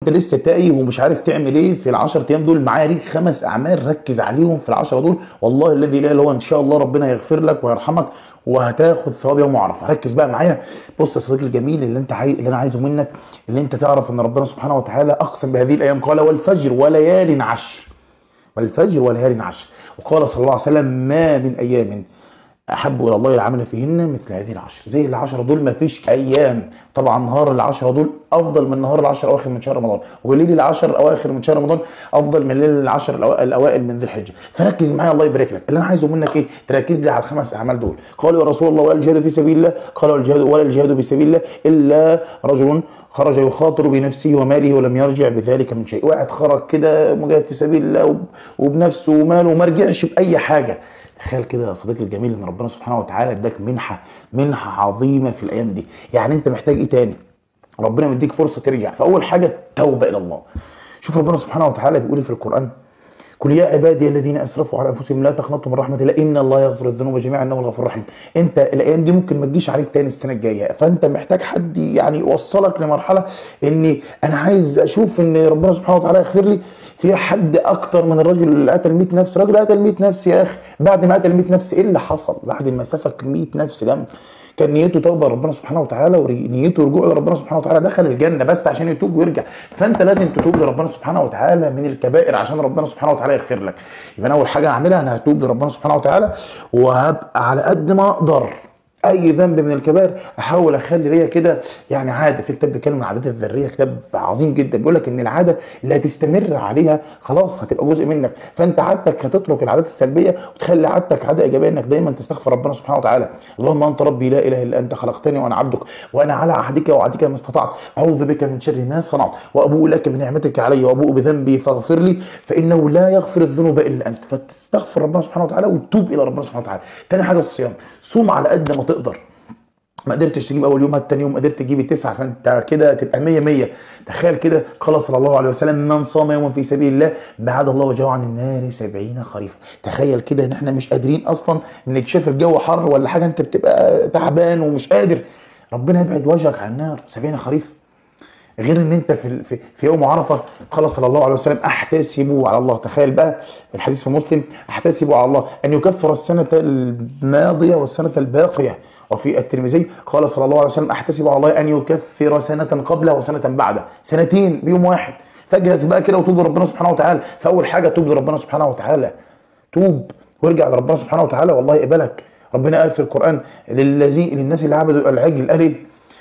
انت لسه تايه ومش عارف تعمل ايه في العشر ايام دول معايا ليك خمس اعمال ركز عليهم في العشرة دول والله الذي لا اله الا هو ان شاء الله ربنا يغفر لك ويرحمك وهتاخد ثواب يوم عرفه ركز بقى معايا بص يا صديقي الجميل اللي انت عاي... اللي انا عايزه منك اللي انت تعرف ان ربنا سبحانه وتعالى اقسم بهذه الايام قال والفجر وليال عشر والفجر وليال عشر وقال صلى الله عليه وسلم ما من ايام احب الى الله العمل فيهن مثل هذه العشر زي العشرة دول ما فيش ايام طبعا نهار العشرة دول افضل من نهار العشر الاواخر من شهر رمضان وليل العشر الاواخر من شهر رمضان افضل من ليل العشر الأوا- الاوائل من ذي الحجه فركز معايا الله يبارك لك اللي انا عايزه منك ايه تركز لي على الخمس اعمال دول قالوا يا رسول الله ولا الجهاد في سبيل الله قال الجهاد ولا الجهاد في سبيل الله الا رجل خرج يخاطر بنفسه وماله ولم يرجع بذلك من شيء واحد خرج كده مجاهد في سبيل الله وب- وبنفسه وماله وما رجعش باي حاجه تخيل كده يا صديقي الجميل ان ربنا سبحانه وتعالى اداك منحه منحه عظيمه في الايام دي يعني انت محتاج ايه تاني ربنا مديك فرصه ترجع فاول حاجه التوبه الى الله شوف ربنا سبحانه وتعالى بيقول إيه في القران قل يا عبادي الذين اسرفوا على انفسهم لا تقنطوا من رحمه الله ان الله يغفر الذنوب جميعا انه الغفور الرحيم انت الايام دي ممكن ما تجيش عليك تاني السنه الجايه فانت محتاج حد يعني يوصلك لمرحله ان انا عايز اشوف ان ربنا سبحانه وتعالى يغفر لي في حد اكتر من الراجل اللي قتل 100 نفس راجل قتل 100 نفس يا اخي بعد ما قتل 100 نفس ايه اللي حصل بعد ما سفك 100 نفس دم كان نيته توبه لربنا سبحانه وتعالى ونيته رجوع لربنا سبحانه وتعالى دخل الجنه بس عشان يتوب ويرجع فانت لازم تتوب لربنا سبحانه وتعالى من الكبائر عشان ربنا سبحانه وتعالى يغفر لك يبقى انا اول حاجه هعملها انا هتوب لربنا سبحانه وتعالى وهبقى على قد ما اقدر اي ذنب من الكبائر احاول اخلي ليا كده يعني عاده في كتاب بيتكلم عن العادات الذريه كتاب عظيم جدا بيقول لك ان العاده اللي هتستمر عليها خلاص هتبقى جزء منك فانت عادتك هتترك العادات السلبيه وتخلي عادتك عاده ايجابيه انك دايما تستغفر ربنا سبحانه وتعالى اللهم انت ربي لا اله الا انت خلقتني وانا عبدك وانا على عهدك وعهدك ما استطعت اعوذ بك من شر ما صنعت وابوء لك بنعمتك علي وابوء بذنبي فاغفر لي فانه لا يغفر الذنوب الا انت فتستغفر ربنا سبحانه وتعالى وتتوب الى ربنا سبحانه وتعالى تاني حاجه الصيام صوم على قد ما تقدر ما قدرتش تجيب اول يوم هات تاني يوم قدرت تجيب التسعه فانت كده تبقى 100 100 تخيل كده قال صلى الله عليه وسلم من صام يوما في سبيل الله بعد الله وجهه عن النار 70 خريفا تخيل كده ان احنا مش قادرين اصلا نتشاف الجو حر ولا حاجه انت بتبقى تعبان ومش قادر ربنا يبعد وجهك عن النار 70 خريفا غير ان انت في في, في يوم عرفه قال صلى الله عليه وسلم احتسبوا على الله تخيل بقى الحديث في مسلم احتسبوا على الله ان يكفر السنه الماضيه والسنه الباقيه وفي الترمذي قال صلى الله عليه وسلم احتسب على الله ان يكفر سنه قبله وسنه بعده سنتين بيوم واحد فاجهز بقى كده وتوب لربنا سبحانه وتعالى فاول حاجه توب لربنا سبحانه وتعالى توب وارجع لربنا سبحانه وتعالى والله يقبلك ربنا قال في القران للذين للناس اللي عبدوا العجل قال ايه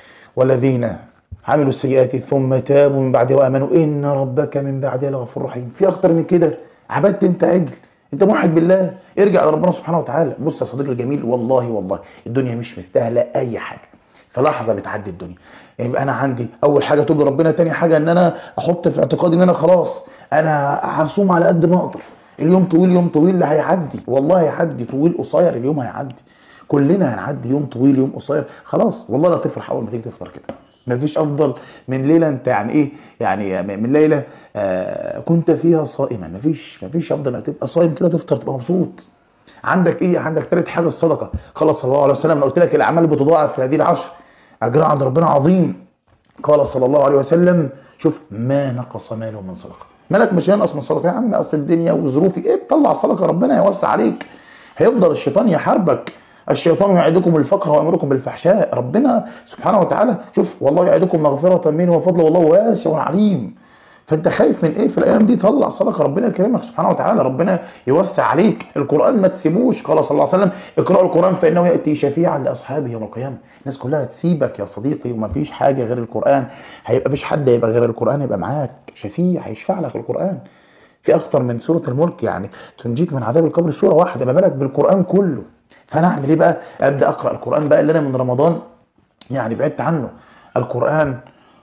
والذين عملوا السيئات ثم تابوا من بعدها وامنوا ان ربك من بعدها لغفور رحيم في اكتر من كده عبدت انت عجل انت موحد بالله ارجع لربنا سبحانه وتعالى بص يا صديقي الجميل والله والله الدنيا مش مستاهله اي حاجه في لحظه بتعدي الدنيا يبقى انا عندي اول حاجه توب ربنا تاني حاجه ان انا احط في اعتقادي ان انا خلاص انا هصوم على قد ما اقدر اليوم طويل يوم طويل اللي هيعدي والله هيعدي طويل قصير اليوم هيعدي كلنا هنعدي يوم طويل يوم قصير خلاص والله لا تفرح اول ما تيجي تفطر كده مفيش افضل من ليله انت يعني ايه يعني من ليله آه كنت فيها صائما مفيش مفيش افضل انك تبقى صايم كده تفطر تبقى مبسوط عندك ايه عندك ثالث حاجه الصدقه قال صلى الله عليه وسلم انا قلت لك الاعمال بتضاعف في هذه العشر اجرها عند ربنا عظيم قال صلى الله عليه وسلم شوف ما نقص ماله من صدقه مالك مش هينقص من صدقه يا عم اصل الدنيا وظروفي ايه بتطلع صدقه ربنا يوسع عليك هيفضل الشيطان يحاربك الشيطان يعدكم الفقر ويامركم بالفحشاء ربنا سبحانه وتعالى شوف والله يعدكم مغفره منه وفضله والله واسع عليم فانت خايف من ايه في الايام دي طلع صدقه ربنا يكرمك سبحانه وتعالى ربنا يوسع عليك القران ما تسيبوش قال صلى الله عليه وسلم اقرأوا القران فانه ياتي شفيعا لاصحابه يوم القيامه الناس كلها تسيبك يا صديقي وما فيش حاجه غير القران هيبقى فيش حد هيبقى غير القران يبقى معاك شفيع هيشفع لك القران في اكتر من سوره الملك يعني تنجيك من عذاب القبر سوره واحده ما بالك بالقران كله فانا اعمل ايه بقى ابدا اقرا القران بقى اللي انا من رمضان يعني بعدت عنه القران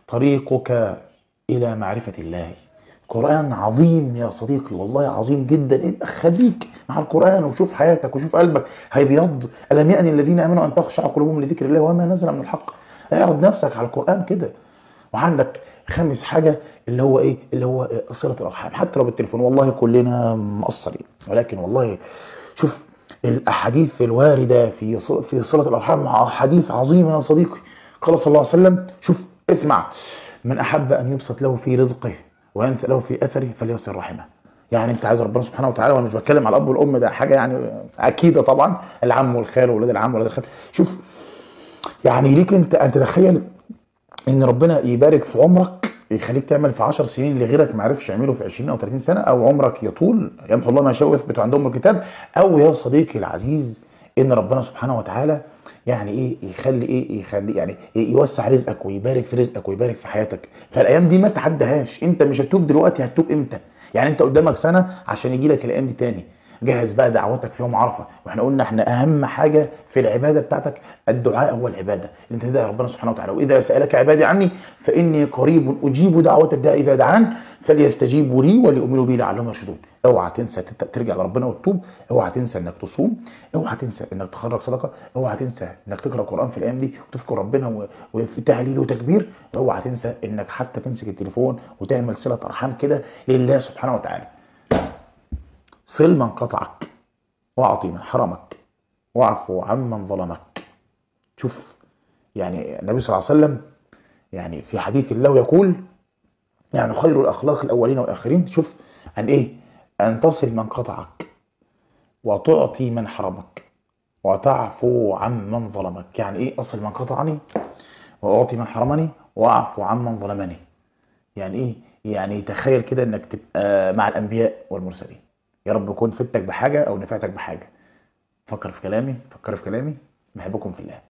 طريقك الى معرفه الله قرآن عظيم يا صديقي والله عظيم جدا ابقى خليك مع القرآن وشوف حياتك وشوف قلبك هيبيض ألم يأن الذين آمنوا أن تخشع قلوبهم لذكر الله وما نزل من الحق اعرض نفسك على القرآن كده وعندك خامس حاجة اللي هو ايه اللي هو صلة الأرحام حتى لو بالتليفون والله كلنا مقصرين ولكن والله شوف الاحاديث الوارده في في صله الارحام احاديث عظيمه يا صديقي قال صلى الله عليه وسلم شوف اسمع من احب ان يبسط له في رزقه وينسى له في اثره فليصل رحمه يعني انت عايز ربنا سبحانه وتعالى وانا مش بتكلم على الاب والام ده حاجه يعني اكيده طبعا العم والخال واولاد العم واولاد الخال شوف يعني ليك انت انت تخيل ان ربنا يبارك في عمرك يخليك تعمل في 10 سنين اللي غيرك ما عرفش يعمله في 20 او 30 سنه او عمرك يطول يمحو الله ما يشاء ويثبت عندهم الكتاب او يا صديقي العزيز ان ربنا سبحانه وتعالى يعني ايه يخلي ايه يخلي يعني يوسع رزقك ويبارك في رزقك ويبارك في حياتك فالايام دي ما تعدهاش انت مش هتتوب دلوقتي هتتوب امتى يعني انت قدامك سنه عشان يجي لك الايام دي تاني جهز بقى دعوتك في يوم عرفه واحنا قلنا احنا اهم حاجه في العباده بتاعتك الدعاء هو العباده انت تدعي ربنا سبحانه وتعالى واذا سالك عبادي عني فاني قريب اجيب دعوه الداء اذا دعان فليستجيبوا لي وليؤمنوا بي لعلهم يرشدون اوعى تنسى تت- ترجع لربنا وتتوب اوعى تنسى انك تصوم اوعى تنسى انك تخرج صدقه اوعى تنسى انك تقرا قران في الايام دي وتذكر ربنا و- وفي تهليل وتكبير اوعى تنسى انك حتى تمسك التليفون وتعمل صله ارحام كده لله سبحانه وتعالى صل من قطعك واعطي من حرمك واعفو عمن ظلمك شوف يعني النبي صلى الله عليه وسلم يعني في حديث الله يقول يعني خير الاخلاق الاولين والاخرين شوف عن ايه ان تصل من قطعك وتعطي من حرمك وتعفو عمن ظلمك يعني ايه اصل من قطعني واعطي من حرمني واعفو عمن ظلمني يعني ايه يعني تخيل كده انك تبقى مع الانبياء والمرسلين يا رب اكون فدتك بحاجه او نفعتك بحاجه فكر في كلامي فكر في كلامي بحبكم في الله